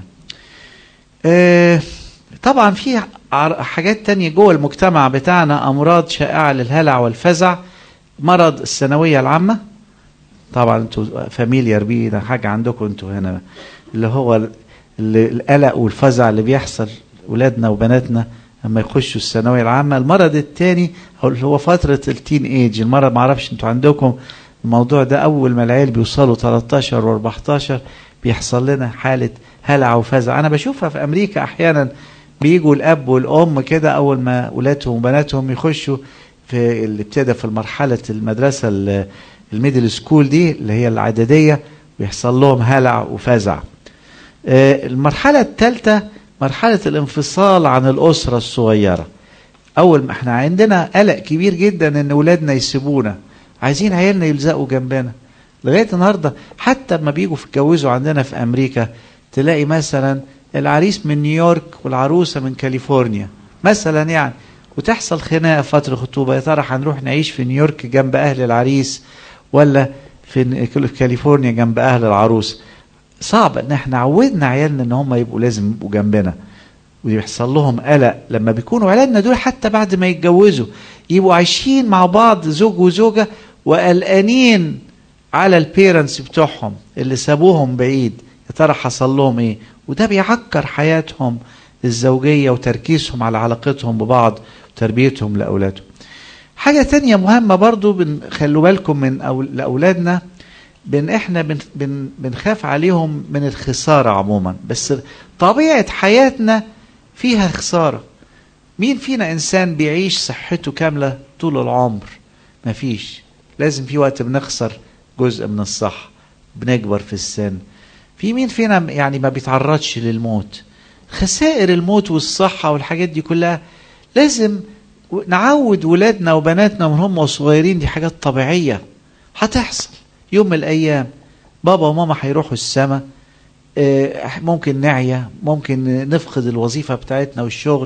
آه طبعا في عر- حاجات تانية جوه المجتمع بتاعنا أمراض شائعة للهلع والفزع مرض الثانوية العامة طبعا انتوا فاميليار بيه ده حاجة عندكم انتوا هنا اللي هو ال- اللي القلق والفزع اللي بيحصل ولادنا وبناتنا لما يخشوا الثانوية العامة المرض التاني هو اللي هو فترة التين ايج المرض معرفش انتوا عندكم الموضوع ده أول ما العيال بيوصلوا 13 و14 بيحصل لنا حالة هلع وفزع أنا بشوفها في أمريكا أحيانا بيجوا الأب والأم كده أول ما ولادهم وبناتهم يخشوا في اللي ابتدى في مرحلة المدرسة ال- الميدل سكول دي اللي هي الإعدادية بيحصل لهم هلع وفزع آه، المرحلة الثالثة مرحلة الانفصال عن الأسرة الصغيرة أول ما احنا عندنا قلق كبير جدا إن ولادنا يسيبونا عايزين عيالنا يلزقوا جنبنا لغاية النهاردة حتى لما بيجوا في يتجوزوا عندنا في أمريكا تلاقي مثلا العريس من نيويورك والعروسة من كاليفورنيا مثلا يعني وتحصل خناقة في فترة خطوبة يا ترى هنروح نعيش في نيويورك جنب أهل العريس ولا في كاليفورنيا جنب أهل العروس صعب ان احنا عودنا عيالنا ان هم يبقوا لازم يبقوا جنبنا ويحصل لهم قلق لما بيكونوا عيالنا دول حتى بعد ما يتجوزوا يبقوا عايشين مع بعض زوج وزوجة وقلقانين على البيرنتس بتوعهم اللي سابوهم بعيد يا ترى حصل لهم ايه وده بيعكر حياتهم الزوجية وتركيزهم على علاقتهم ببعض وتربيتهم لأولادهم حاجة تانية مهمة برضو بن- خلوا بالكم من أو لأولادنا بن احنا بن بن بنخاف عليهم من الخسارة عموما بس طبيعة حياتنا فيها خسارة مين فينا انسان بيعيش صحته كاملة طول العمر مفيش لازم في وقت بنخسر جزء من الصحة بنكبر في السن في مين فينا يعني ما بيتعرضش للموت خسائر الموت والصحة والحاجات دي كلها لازم نعود ولادنا وبناتنا من هم صغيرين دي حاجات طبيعية هتحصل يوم من الأيام بابا وماما هيروحوا السما آه، ممكن نعيا ممكن نفقد الوظيفة بتاعتنا والشغل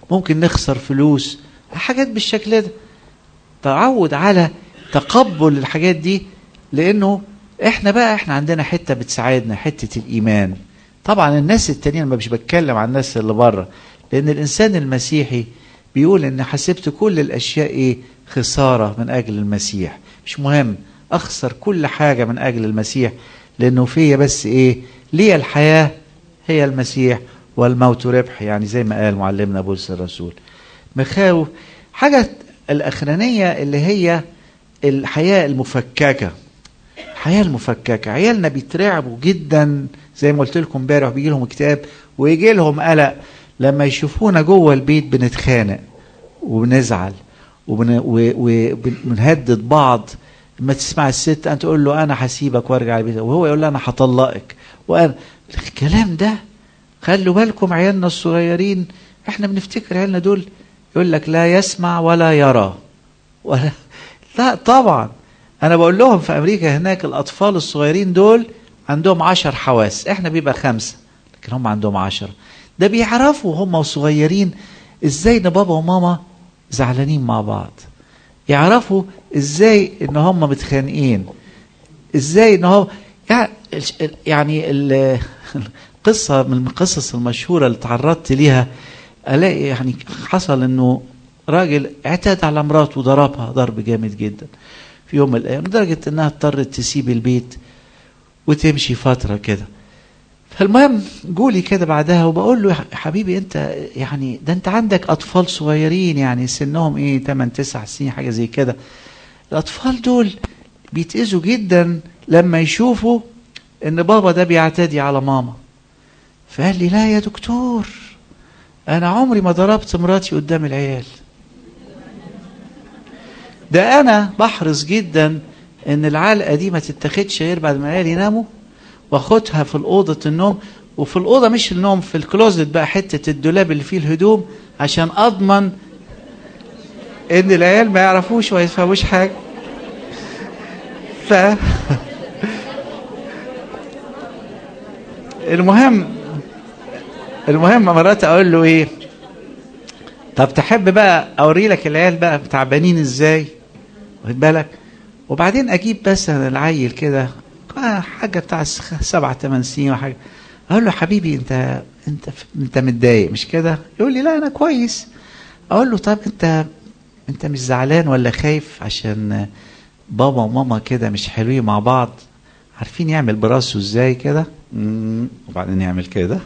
ممكن نخسر فلوس حاجات بالشكل ده تعود على تقبل الحاجات دي لانه احنا بقى احنا عندنا حته بتساعدنا حته الايمان طبعا الناس التانيين ما مش بتكلم عن الناس اللي بره لان الانسان المسيحي بيقول ان حسبت كل الاشياء ايه خساره من اجل المسيح مش مهم اخسر كل حاجه من اجل المسيح لانه فيا بس ايه لي الحياه هي المسيح والموت ربح يعني زي ما قال معلمنا بولس الرسول مخاوف حاجه الاخرانيه اللي هي الحياه المفككه الحياه المفككه عيالنا بيترعبوا جدا زي ما قلت لكم امبارح بيجي لهم اكتئاب ويجي لهم قلق لما يشوفونا جوه البيت بنتخانق وبنزعل وبنهدد بعض لما تسمع الست انت تقول له انا هسيبك وارجع البيت وهو يقول لها انا هطلقك وانا الكلام ده خلوا بالكم عيالنا الصغيرين احنا بنفتكر عيالنا دول يقول لك لا يسمع ولا يرى ولا لا طبعا انا بقول لهم في امريكا هناك الاطفال الصغيرين دول عندهم عشر حواس احنا بيبقى خمسة لكن هم عندهم عشرة ده بيعرفوا هم صغيرين ازاي ان بابا وماما زعلانين مع بعض يعرفوا ازاي ان هم متخانقين ازاي ان هو يعني القصة من القصص المشهورة اللي تعرضت ليها الاقي يعني حصل انه راجل اعتاد على مراته وضربها ضرب جامد جدا في يوم من الايام لدرجة انها اضطرت تسيب البيت وتمشي فترة كده فالمهم جولي كده بعدها وبقول له حبيبي انت يعني ده انت عندك اطفال صغيرين يعني سنهم ايه 8 9 سنين حاجه زي كده الاطفال دول بيتاذوا جدا لما يشوفوا ان بابا ده بيعتدي على ماما فقال لي لا يا دكتور انا عمري ما ضربت مراتي قدام العيال ده انا بحرص جدا ان العلقه دي ما تتاخدش غير بعد ما العيال يناموا واخدها في الاوضه النوم وفي الاوضه مش النوم في الكلوزت بقى حته الدولاب اللي فيه الهدوم عشان اضمن ان العيال ما يعرفوش وما يفهموش حاجه ف المهم المهم مرات اقول له ايه طب تحب بقى اوري لك العيال بقى تعبانين ازاي واخد بالك وبعدين اجيب بس العيل كده حاجه بتاع سبع ثمان سنين وحاجه اقول له حبيبي انت انت انت متضايق مش كده يقول لي لا انا كويس اقول له طب انت انت مش زعلان ولا خايف عشان بابا وماما كده مش حلوين مع بعض عارفين يعمل براسه ازاي كده وبعدين يعمل كده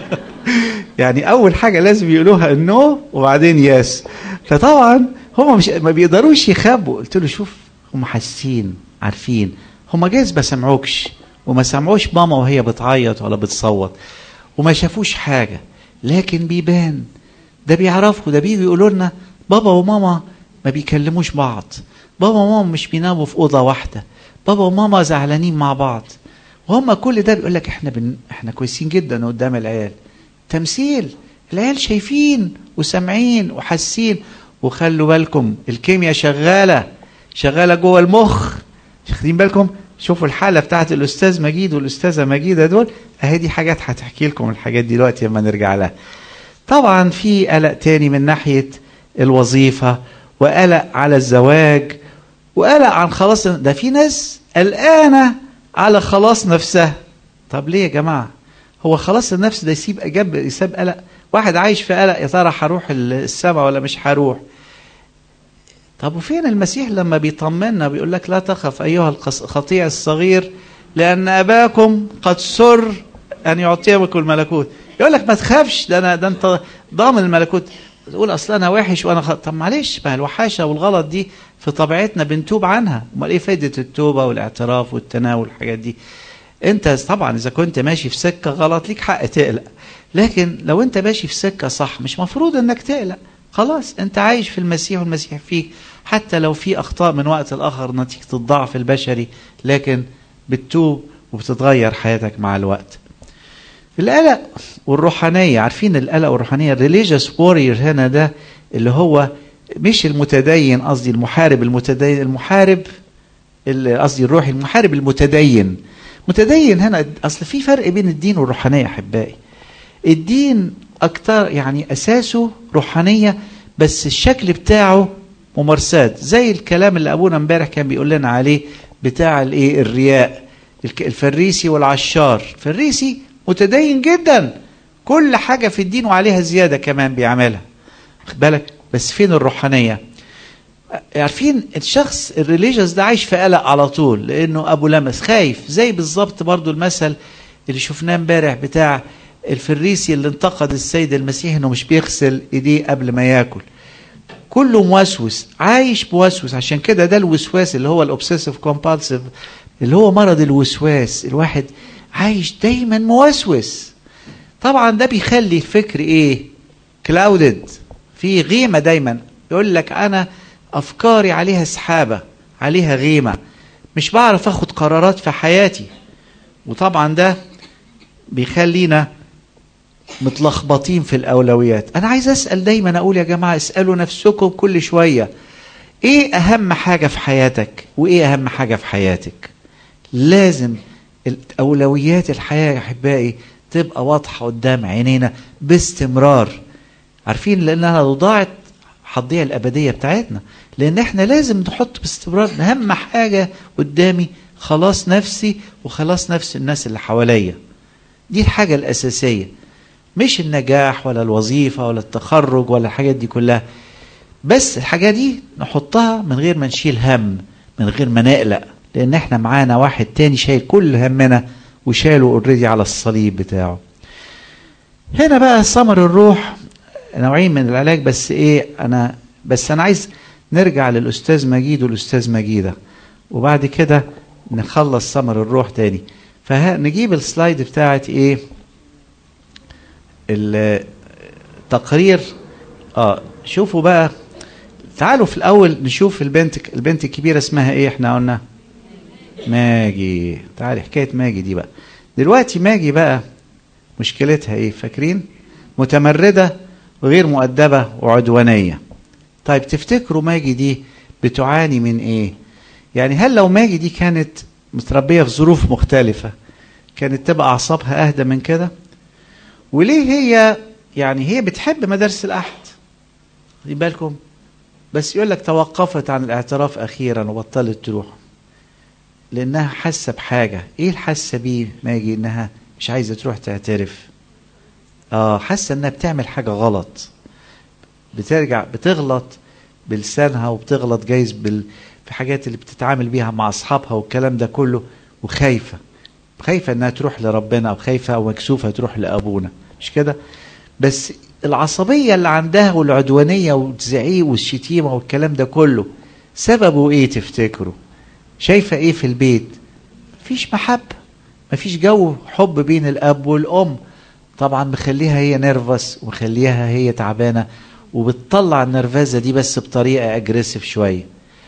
يعني اول حاجه لازم يقولوها النو وبعدين يس فطبعا هم مش ما بيقدروش يخبوا قلت له شوف هم حاسين عارفين هم جايز ما سمعوكش وما سمعوش ماما وهي بتعيط ولا بتصوت وما شافوش حاجة لكن بيبان ده بيعرفوا ده بيجوا يقولوا لنا بابا وماما ما بيكلموش بعض بابا وماما مش بيناموا في أوضة واحدة بابا وماما زعلانين مع بعض وهم كل ده بيقول لك احنا بن... احنا كويسين جدا قدام العيال تمثيل العيال شايفين وسامعين وحاسين وخلوا بالكم الكيمياء شغاله شغاله جوه المخ واخدين بالكم شوفوا الحاله بتاعت الاستاذ مجيد والاستاذه مجيده دول اهي دي حاجات هتحكي لكم الحاجات دي دلوقتي لما نرجع لها طبعا في قلق تاني من ناحيه الوظيفه وقلق على الزواج وقلق عن خلاص ده في ناس قلقانه على خلاص نفسها طب ليه يا جماعه هو خلاص النفس ده يسيب اجاب يسيب قلق واحد عايش في قلق يا ترى هروح السماء ولا مش هروح طب وفين المسيح لما بيطمنا بيقول لك لا تخف ايها الخطيع الصغير لان اباكم قد سر ان يعطيكم الملكوت يقول لك ما تخافش ده انا ده انت ضامن الملكوت تقول اصل انا وحش وانا خ... طب معلش ما الوحاشه والغلط دي في طبيعتنا بنتوب عنها امال ايه فايده التوبه والاعتراف والتناول والحاجات دي انت طبعا اذا كنت ماشي في سكه غلط ليك حق تقلق لكن لو انت ماشي في سكه صح مش مفروض انك تقلق خلاص انت عايش في المسيح والمسيح فيك حتى لو في اخطاء من وقت لاخر نتيجه الضعف البشري لكن بتتوب وبتتغير حياتك مع الوقت القلق والروحانيه عارفين القلق والروحانيه الريليجيوس وورير هنا ده اللي هو مش المتدين قصدي المحارب المتدين المحارب قصدي الروحي المحارب المتدين متدين هنا اصل في فرق بين الدين والروحانيه احبائي الدين اكتر يعني اساسه روحانيه بس الشكل بتاعه ممارسات زي الكلام اللي ابونا امبارح كان بيقول لنا عليه بتاع الايه الرياء الفريسي والعشار الفريسي متدين جدا كل حاجة في الدين وعليها زيادة كمان بيعملها خد بالك بس فين الروحانية عارفين الشخص الريليجيوس ده عايش في قلق على طول لانه ابو لمس خايف زي بالظبط برضو المثل اللي شفناه امبارح بتاع الفريسي اللي انتقد السيد المسيح انه مش بيغسل ايديه قبل ما ياكل كله موسوس عايش موسوس عشان كده ده الوسواس اللي هو الاوبسيسيف كومبالسيف اللي هو مرض الوسواس الواحد عايش دايما موسوس طبعا ده بيخلي الفكر ايه كلاودد في غيمة دايما يقول لك انا افكاري عليها سحابة عليها غيمة مش بعرف اخد قرارات في حياتي وطبعا ده بيخلينا متلخبطين في الاولويات انا عايز اسال دايما اقول يا جماعه اسالوا نفسكم كل شويه ايه اهم حاجه في حياتك وايه اهم حاجه في حياتك لازم اولويات الحياه يا احبائي تبقى واضحه قدام عينينا باستمرار عارفين لانها لو ضاعت هتضيع الابديه بتاعتنا لان احنا لازم نحط باستمرار اهم حاجه قدامي خلاص نفسي وخلاص نفس الناس اللي حواليا دي الحاجه الاساسيه مش النجاح ولا الوظيفه ولا التخرج ولا الحاجات دي كلها بس الحاجات دي نحطها من غير ما نشيل هم من غير ما نقلق لان احنا معانا واحد تاني شايل كل همنا وشاله اوريدي على الصليب بتاعه هنا بقى ثمر الروح نوعين من العلاج بس ايه انا بس انا عايز نرجع للاستاذ مجيد والاستاذ مجيده وبعد كده نخلص ثمر الروح تاني فنجيب السلايد بتاعت ايه التقرير اه شوفوا بقى تعالوا في الاول نشوف البنت البنت الكبيره اسمها ايه احنا قلنا ماجي تعالي حكايه ماجي دي بقى دلوقتي ماجي بقى مشكلتها ايه فاكرين متمرده وغير مؤدبه وعدوانيه طيب تفتكروا ماجي دي بتعاني من ايه يعني هل لو ماجي دي كانت متربيه في ظروف مختلفه كانت تبقى اعصابها اهدى من كده وليه هي يعني هي بتحب مدارس الاحد خدي بالكم بس يقول لك توقفت عن الاعتراف اخيرا وبطلت تروح لانها حاسه بحاجه ايه الحاسه بيه ماجي انها مش عايزه تروح تعترف اه حاسه انها بتعمل حاجه غلط بترجع بتغلط بلسانها وبتغلط جايز بال في حاجات اللي بتتعامل بيها مع اصحابها والكلام ده كله وخايفه خايفه انها تروح لربنا او خايفه او مكسوفه تروح لابونا مش كده بس العصبيه اللي عندها والعدوانيه والزعيق والشتيمه والكلام ده كله سببه ايه تفتكروا شايفه ايه في البيت مفيش محبه مفيش جو حب بين الاب والام طبعا مخليها هي نيرفس ومخليها هي تعبانه وبتطلع النرفزه دي بس بطريقه اجريسيف شويه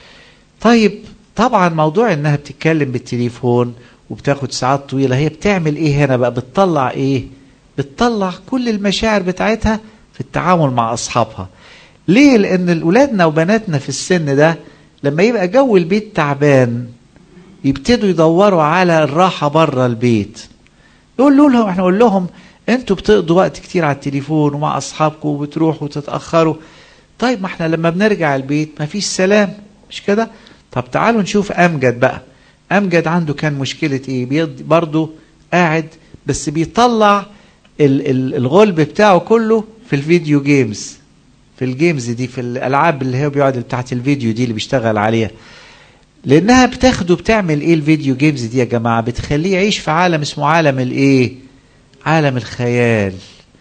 طيب طبعا موضوع انها بتتكلم بالتليفون وبتاخد ساعات طويله هي بتعمل ايه هنا بقى بتطلع ايه بتطلع كل المشاعر بتاعتها في التعامل مع اصحابها ليه لان اولادنا وبناتنا في السن ده لما يبقى جو البيت تعبان يبتدوا يدوروا على الراحه بره البيت يقولوا لهم احنا نقول لهم انتوا بتقضوا وقت كتير على التليفون ومع اصحابكم وبتروحوا وتتاخروا طيب ما احنا لما بنرجع البيت ما فيش سلام مش كده طب تعالوا نشوف امجد بقى امجد عنده كان مشكله ايه برضه قاعد بس بيطلع ال- ال- الغلب بتاعه كله في الفيديو جيمز في الجيمز دي في الالعاب اللي هي بيقعد بتاعت الفيديو دي اللي بيشتغل عليها لانها بتاخده بتعمل ايه الفيديو جيمز دي يا جماعه بتخليه يعيش في عالم اسمه عالم الايه عالم الخيال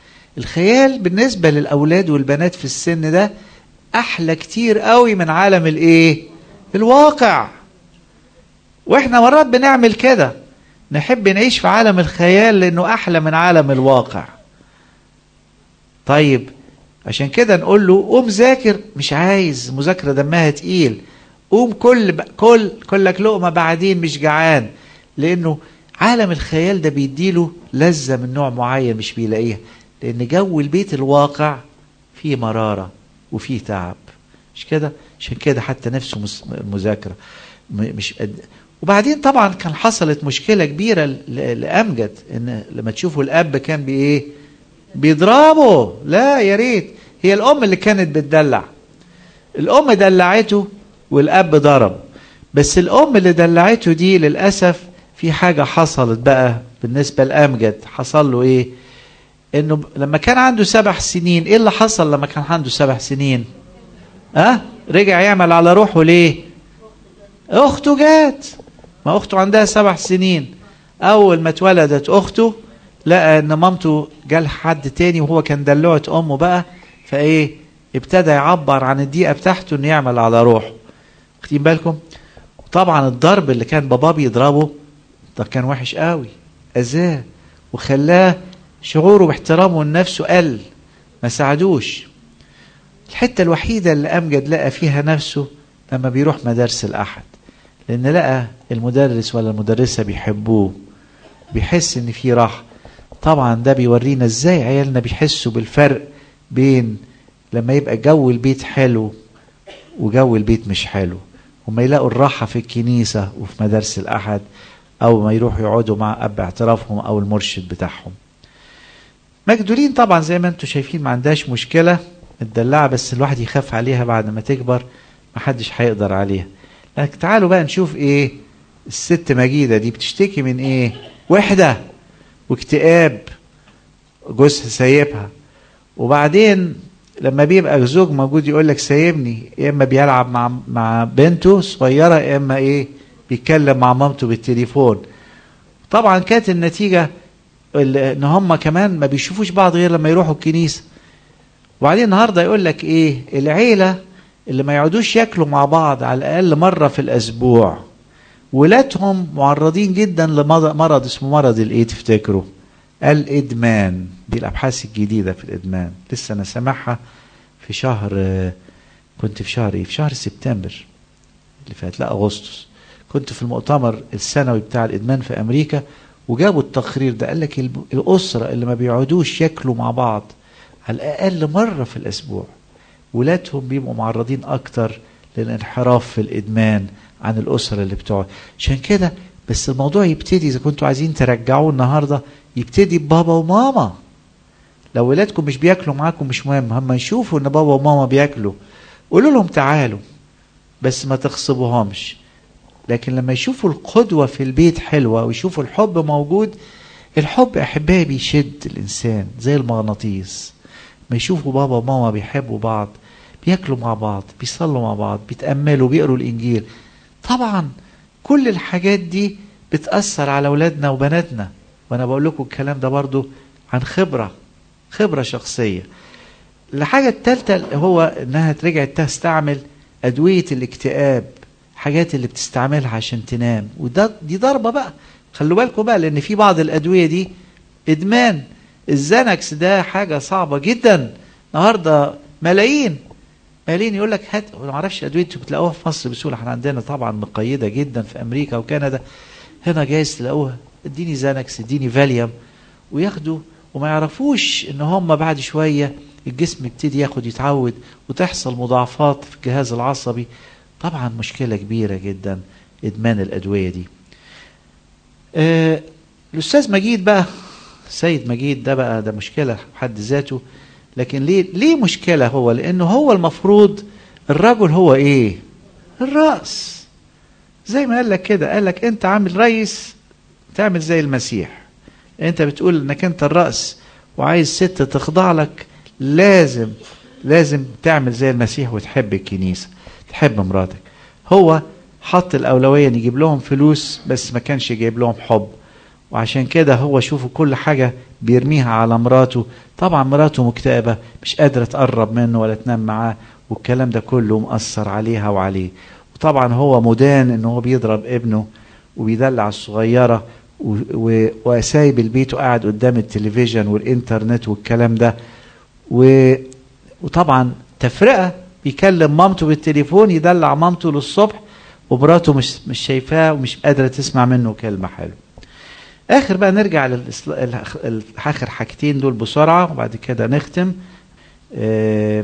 الخيال بالنسبه للاولاد والبنات في السن ده احلى كتير قوي من عالم الايه الواقع واحنا مرات بنعمل كده نحب نعيش في عالم الخيال لانه احلى من عالم الواقع طيب عشان كده نقول له قوم ذاكر مش عايز مذاكره دمها تقيل قوم كل ب... كل كلك لقمه بعدين مش جعان لانه عالم الخيال ده بيديله لذه من نوع معين مش بيلاقيها لان جو البيت الواقع فيه مراره وفيه تعب مش كده عشان كده حتى نفسه مس- المذاكره م- مش قد وبعدين طبعا كان حصلت مشكله كبيره ل- لامجد ان لما تشوفوا الاب كان بايه بيضربه لا يا ريت هي الام اللي كانت بتدلع الام دلعته والاب ضرب بس الام اللي دلعته دي للاسف في حاجه حصلت بقى بالنسبه لامجد حصل له ايه انه لما كان عنده سبع سنين ايه اللي حصل لما كان عنده سبع سنين ها أه؟ رجع يعمل على روحه ليه اخته جات ما اخته عندها سبع سنين اول ما اتولدت اخته لقى ان مامته جال حد تاني وهو كان دلوعة امه بقى فايه ابتدى يعبر عن الدقيقه بتاعته انه يعمل على روحه واخدين بالكم طبعا الضرب اللي كان باباه بيضربه ده كان وحش قوي اذاه وخلاه شعوره باحترامه لنفسه قل ما ساعدوش الحته الوحيده اللي امجد لقى فيها نفسه لما بيروح مدارس الاحد لان لقى المدرس ولا المدرسه بيحبوه بيحس ان في راحه طبعا ده بيورينا ازاي عيالنا بيحسوا بالفرق بين لما يبقى جو البيت حلو وجو البيت مش حلو وما يلاقوا الراحه في الكنيسه وفي مدارس الاحد او ما يروحوا يقعدوا مع اب اعترافهم او المرشد بتاعهم مجدولين طبعا زي ما انتم شايفين ما عندهاش مشكله متدلعه بس الواحد يخاف عليها بعد ما تكبر ما حدش هيقدر عليها لكن تعالوا بقى نشوف ايه الست مجيده دي بتشتكي من ايه وحده واكتئاب جوزها سايبها وبعدين لما بيبقى زوج موجود يقول لك سايبني يا اما بيلعب مع مع بنته صغيره يا اما ايه بيتكلم مع مامته بالتليفون طبعا كانت النتيجه ان هم كمان ما بيشوفوش بعض غير لما يروحوا الكنيسه وبعدين النهارده يقول لك ايه العيله اللي ما يقعدوش ياكلوا مع بعض على الاقل مره في الاسبوع ولادهم معرضين جدا لمرض اسمه مرض الايه تفتكروا الادمان دي الابحاث الجديده في الادمان لسه انا سامعها في شهر كنت في شهر ايه في شهر سبتمبر اللي فات لا اغسطس كنت في المؤتمر السنوي بتاع الادمان في امريكا وجابوا التقرير ده قال لك الاسره اللي ما بيقعدوش ياكلوا مع بعض على الاقل مره في الاسبوع ولادهم بيبقوا معرضين اكتر للانحراف في الادمان عن الاسره اللي بتقعد عشان كده بس الموضوع يبتدي اذا كنتوا عايزين ترجعوه النهارده يبتدي ببابا وماما لو ولادكم مش بياكلوا معاكم مش مهم هم يشوفوا ان بابا وماما بياكلوا قولوا لهم تعالوا بس ما تغصبوهمش لكن لما يشوفوا القدوة في البيت حلوة ويشوفوا الحب موجود الحب أحبائي بيشد الإنسان زي المغناطيس ما يشوفوا بابا وماما بيحبوا بعض بياكلوا مع بعض بيصلوا مع بعض بيتأملوا بيقروا الإنجيل طبعا كل الحاجات دي بتأثر على أولادنا وبناتنا وأنا بقول لكم الكلام ده برضو عن خبرة خبرة شخصية الحاجة الثالثة هو إنها رجعت تستعمل أدوية الاكتئاب حاجات اللي بتستعملها عشان تنام وده دي ضربة بقى خلوا بالكم بقى لأن في بعض الأدوية دي إدمان الزانكس ده حاجة صعبة جدا النهاردة ملايين ملايين يقول لك هات ما اعرفش ادويه بتلاقوها في مصر بسهوله احنا عندنا طبعا مقيده جدا في امريكا وكندا هنا جايز تلاقوها اديني زانكس اديني فاليوم وياخدوا وما يعرفوش ان هم بعد شويه الجسم يبتدي ياخد يتعود وتحصل مضاعفات في الجهاز العصبي طبعا مشكله كبيره جدا ادمان الادويه دي آه الاستاذ مجيد بقى سيد مجيد ده بقى ده مشكله بحد ذاته لكن ليه ليه مشكله هو لانه هو المفروض الرجل هو ايه الراس زي ما قال لك كده قال لك انت عامل رئيس تعمل زي المسيح انت بتقول انك انت الراس وعايز ست تخضع لك لازم لازم تعمل زي المسيح وتحب الكنيسه تحب مراتك هو حط الاولويه ان يجيب لهم فلوس بس ما كانش جايب لهم حب وعشان كده هو شوفوا كل حاجة بيرميها على مراته طبعا مراته مكتئبة مش قادرة تقرب منه ولا تنام معاه والكلام ده كله مأثر عليها وعليه وطبعا هو مدان ان هو بيضرب ابنه وبيدلع الصغيرة وسايب البيت وقاعد قدام التلفزيون والانترنت والكلام ده و... وطبعا تفرقة بيكلم مامته بالتليفون يدلع مامته للصبح ومراته مش مش شايفاه ومش قادرة تسمع منه كلمة حلوة اخر بقى نرجع لاخر حاجتين دول بسرعه وبعد كده نختم آه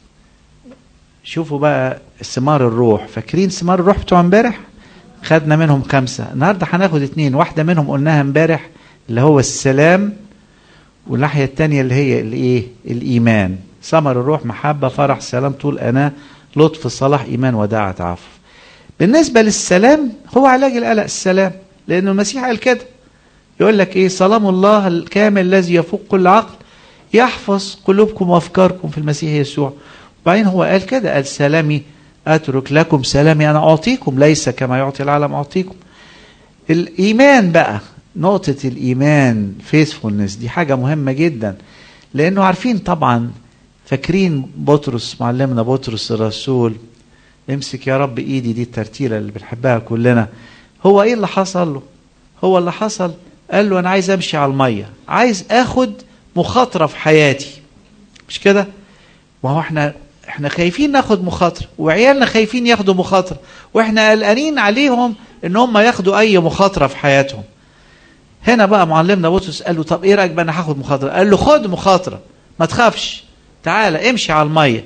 شوفوا بقى ثمار الروح فاكرين ثمار الروح بتوع امبارح خدنا منهم خمسه النهارده هناخد اتنين واحده منهم قلناها امبارح اللي هو السلام والناحية التانية اللي هي الايه الإيمان ثمر الروح محبة فرح سلام طول أناة لطف صلاح إيمان وداعة تعفف بالنسبة للسلام هو علاج القلق السلام لأنه المسيح قال كده يقول لك إيه سلام الله الكامل الذي يفوق كل عقل يحفظ قلوبكم وأفكاركم في المسيح يسوع وبعدين هو قال كده قال سلامي أترك لكم سلامي أنا أعطيكم ليس كما يعطي العالم أعطيكم الإيمان بقى نقطة الإيمان faithfulness دي حاجة مهمة جدا لأنه عارفين طبعا فاكرين بطرس معلمنا بطرس الرسول امسك يا رب ايدي دي الترتيلة اللي بنحبها كلنا هو ايه اللي حصل له هو اللي حصل قال له انا عايز امشي على المية عايز اخد مخاطرة في حياتي مش كده ما هو احنا احنا خايفين ناخد مخاطرة وعيالنا خايفين ياخدوا مخاطرة واحنا قلقانين عليهم ان هم ياخدوا اي مخاطرة في حياتهم هنا بقى معلمنا بطرس قال له طب ايه رايك بقى انا هاخد مخاطره قال له خد مخاطره ما تخافش تعالى امشي على الميه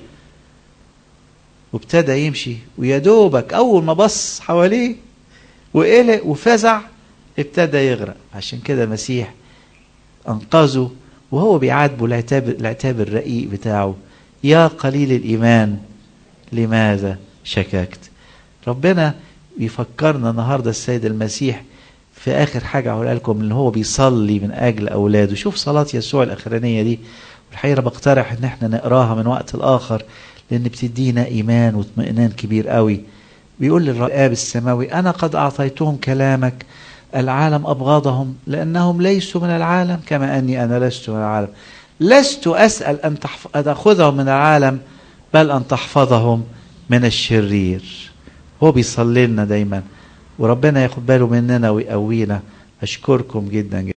وابتدى يمشي ويا دوبك اول ما بص حواليه وقلق وفزع ابتدى يغرق عشان كده المسيح انقذه وهو بيعاتبه العتاب العتاب الرقيق بتاعه يا قليل الايمان لماذا شككت ربنا بيفكرنا النهارده السيد المسيح في اخر حاجه هقولها لكم ان هو بيصلي من اجل اولاده شوف صلاه يسوع الاخرانيه دي والحقيقه بقترح ان احنا نقراها من وقت لاخر لان بتدينا ايمان واطمئنان كبير قوي بيقول للرب السماوي انا قد اعطيتهم كلامك العالم ابغضهم لانهم ليسوا من العالم كما اني انا لست من العالم لست اسال ان تاخذهم من العالم بل ان تحفظهم من الشرير هو بيصلي لنا دايما وربنا ياخد باله مننا ويقوينا اشكركم جدا جدا